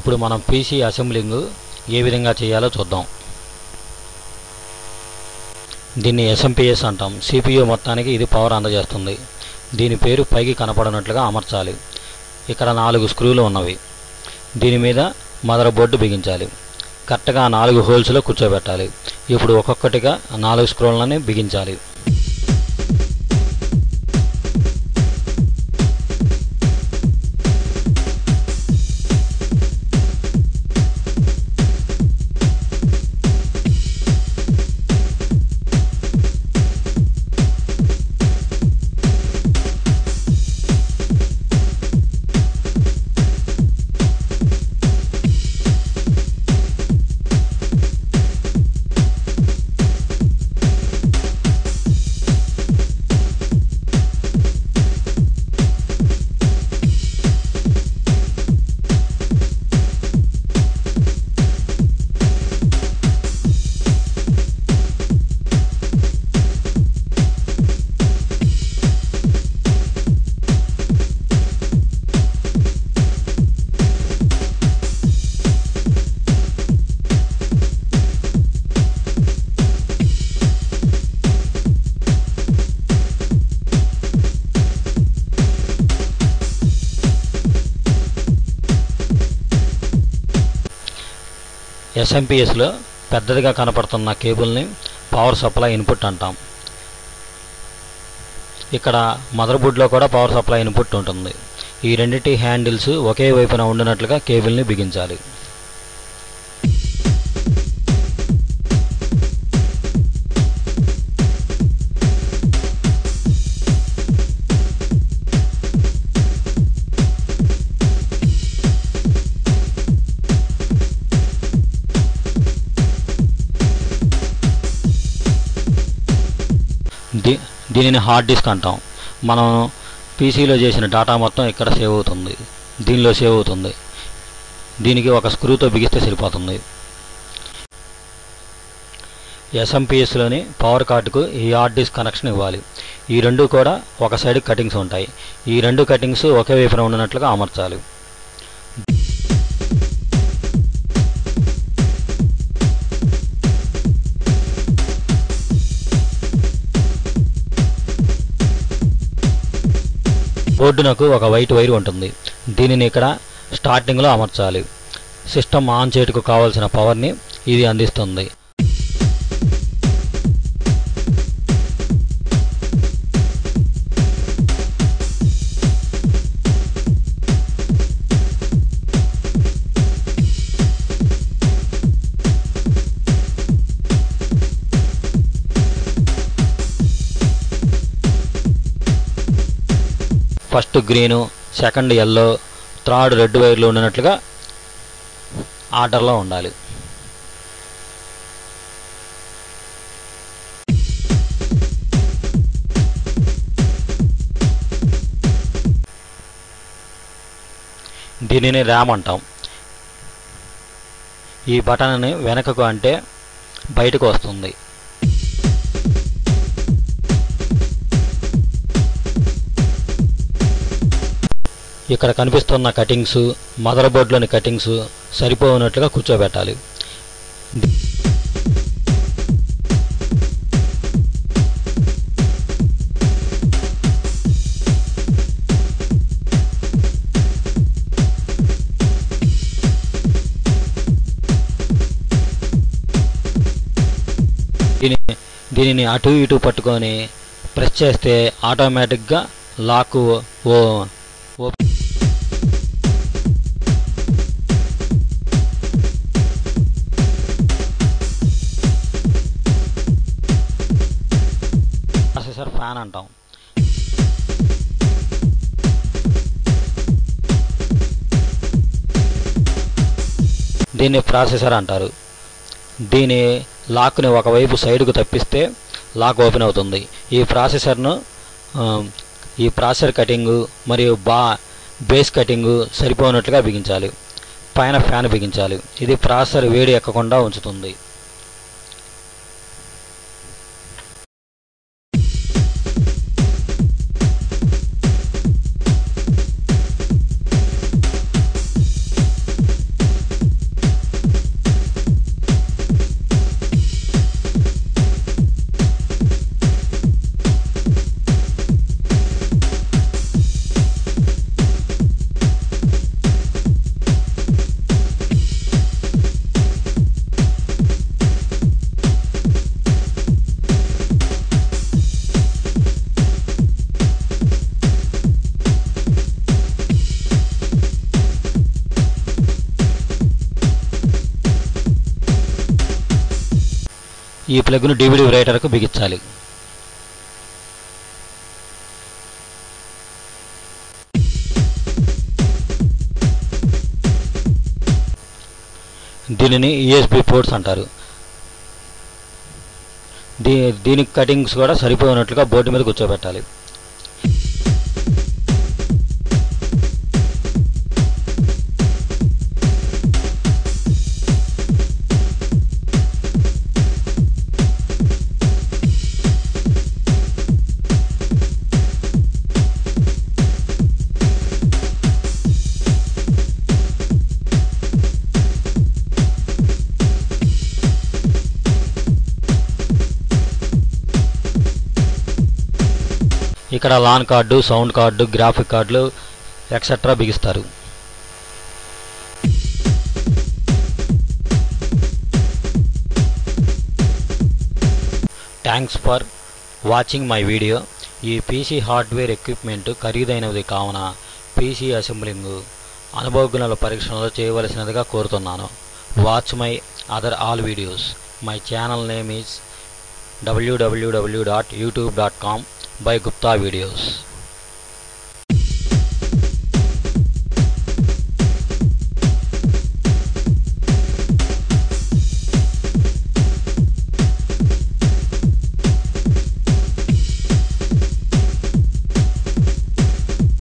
ఇప్పుడు మనం PC assembling ఏ విధంగా చేయాలో చూద్దాం దీన్ని ఎస్ఎంపిఎస్ అంటాం సిపియు మొత్తానికి ఇది పవర్ అందజేస్తుంది దీని పేరు పైకి కనపడనట్లుగా అమర్చాలి ఇక్కడ నాలుగు స్క్రూలు ఉన్నవి దీని మీద మదర్ బోర్డు బిగించాలి కరెక్ట్గా ఆ నాలుగు హోల్స్లో కూర్చోబెట్టాలి ఇప్పుడు ఒక్కొక్కటిగా నాలుగు స్క్రూలని బిగించాలి ఎస్ఎంపిఎస్లో పెద్దదిగా కనపడుతున్న కేబుల్ని పవర్ సప్లై ఇన్పుట్ అంటాం ఇక్కడ మదర్ బోర్డ్లో కూడా పవర్ సప్లై ఇన్పుట్ ఉంటుంది ఈ రెండింటి హ్యాండిల్స్ ఒకే వైపున ఉండినట్లుగా కేబుల్ని బిగించాలి దీ దీనిని హార్డ్ డిస్క్ అంటాం మనం పీసీలో చేసిన డేటా మొత్తం ఇక్కడ సేవ్ అవుతుంది దీనిలో సేవ్ అవుతుంది దీనికి ఒక స్క్రూతో బిగిస్తే సరిపోతుంది ఎస్ఎంపిఎస్లోని పవర్ కార్డుకు ఈ హార్డ్ డిస్క్ కనెక్షన్ ఇవ్వాలి ఈ రెండు కూడా ఒక సైడ్ కటింగ్స్ ఉంటాయి ఈ రెండు కటింగ్స్ ఒకే వైపున ఉన్నట్లుగా అమర్చాలి బోర్డునకు ఒక వైట్ వైర్ ఉంటుంది దీనిని ఇక్కడ స్టార్టింగ్లో అమర్చాలి సిస్టమ్ ఆన్ చేయటకు కావాల్సిన పవర్ని ఇది అందిస్తుంది first green second yellow third red వైర్లు ఉన్నట్లుగా ఆర్డర్లో ఉండాలి దీనిని ర్యామ్ అంటాం ఈ బటన్ని వెనకకు అంటే బయటకు వస్తుంది ఇక్కడ కనిపిస్తున్న కటింగ్స్ మదర్ బోర్డులోని కటింగ్స్ సరిపోనట్లుగా కూర్చోబెట్టాలి దీని దీనిని అటు ఇటు పట్టుకొని ప్రెస్ చేస్తే ఆటోమేటిక్గా లాక్ ఓ ఓ ప్రాసెసర్ ఫ్యాన్ అంటాం దీన్ని ప్రాసెసర్ అంటారు దీని లాక్ని ఒకవైపు సైడ్కు తప్పిస్తే లాక్ ఓపెన్ అవుతుంది ఈ ప్రాసెసర్ను ఆ, ఈ ప్రాసెసర్ కటింగు మరియు బా బేస్ కటింగు సరిపోనట్లుగా బిగించాలి పైన ఫ్యాన్ బిగించాలి ఇది ప్రాసెసర్ వేడి ఎక్కకుండా ఉంచుతుంది ఈ ప్లగ్ను డివిడి రైటర్కు బిగించాలి దీనిని యూఎస్బి పోర్ట్స్ అంటారు దీ దీనికి కటింగ్స్ కూడా సరిపోయినట్లుగా బోర్డు మీద కూర్చోబెట్టాలి ఇక్కడ LAN card sound card graphic కార్డులు ఎక్సెట్రా బిగిస్తారు thanks for watching my video ఈ పీసీ హార్డ్వేర్ ఎక్విప్మెంట్ ఖరీదైనది కావున పీసీ అసెంబ్లింగ్ అనుభవజ్ఞుల పరీక్షణలో చేయవలసినదిగా కోరుతున్నాను watch my other all videos my channel name is WWW dot YouTube dot com by Gupta videos